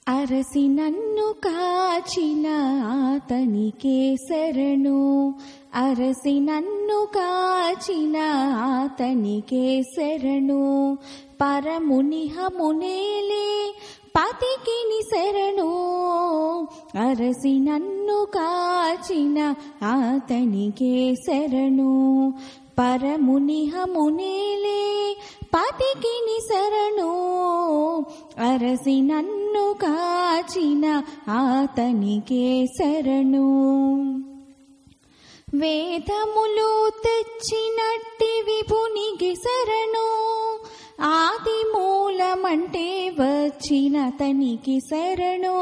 అరసి నన్ను కాచిన ఆతనికే శరణు అరసి నన్ను కాచిన ఆతనికే శరణు పరమునిహ మునేలే పతికిని శరణు అరసి నన్ను కాచిన ఆతనికే శరణు పరమునిహ మునేలే పతికిని శరణు అరసి నన్ను కాచిన ఆతనికే శరణు వేదములు తెచ్చినట్టి విభునికి శరణు ఆది మూలమంటే వచ్చిన తనికి శరణు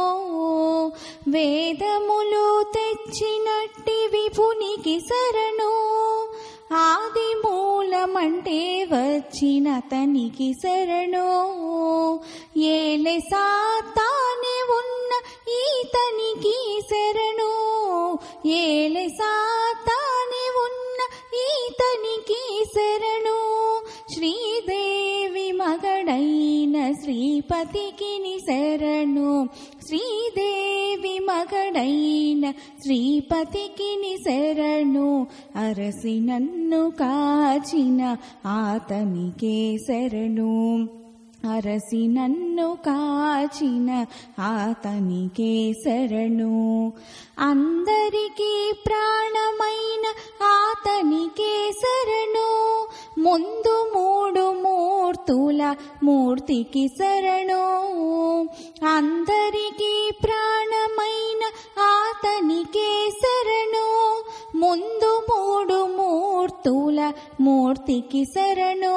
వేదములు తెచ్చినట్టి విభునికి శరణు ఆది మూలమంటే వచ్చిన తనికి శరణు ఏలే సాతానే ఉన్న ఈతనికి శరణు ఏలే సాతానే ఉన్న ఈతనికి శరణు శ్రీదేవి మగడైన శ్రీపతికి శరణు శ్రీదేవి మగడైన శ్రీపతికి శరణు అరసి నన్ను కాచిన ఆతనికే శరణు అరసి నన్ను కాచిన ఆతనికే శరణు అందరికీ ప్రాణమైన ఆతనికే శరణు ముందు మూడు మూర్తుల మూర్తికి శరణు అందరికీ ప్రాణమైన ఆతనికే శరణు ముందు మూడు మూర్తుల మూర్తికి శరణు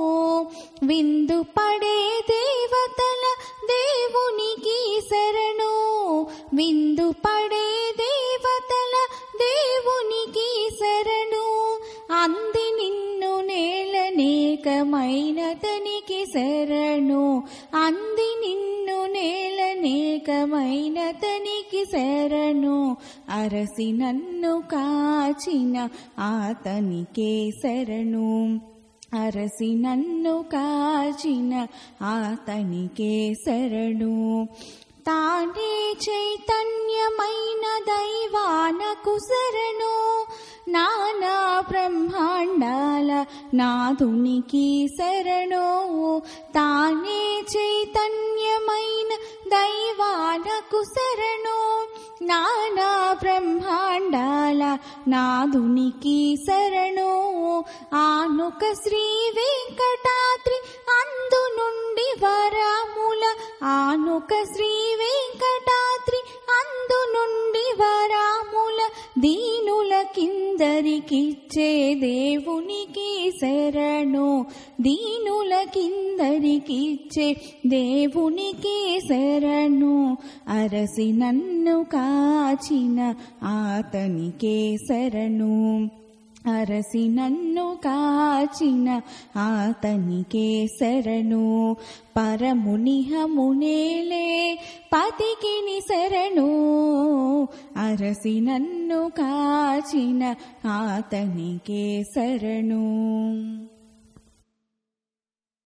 విందు పడే దేవతల దేవునికి శరణు విందు పడే దేవతల దేవునికి శరణు అంది నిన్ను నేలనేకమైన తనికి శరణు అంది నిన్ను నేలనేకమైన తనికి శరణు అరసి నన్ను కాచిన ఆతనికే శరణు అరసి నన్ను కాచిన ఆతనికే శరణు తానే చైతన్యమైన దైవానకు శరణు నానా బ్రహ్మాండాల నాదునికి శరణు తానే చైతన్యమైన దైవానకు శరణు నానా బ్రహ్మాండాల నాదునికి శరణు ఆనుక శ్రీ వెంకటాద్రి అందు నుండి వరాముల ఆనుక శ్రీ వెంకటాద్రి అందు నుండి వరాముల దీనుల కిందరికిచ్చే దేవునికి శరణు దీనుల కిందరికిచ్చే దేవునికి శరణు అరసి నన్ను కాచిన ఆతనికే శరణు అరసి నన్ను కాచిన ఆతనికే శరణు పరమునిహ మునేలే పతికిని శరణు అరసి నన్ను కాచిన ఆతనికే శరణు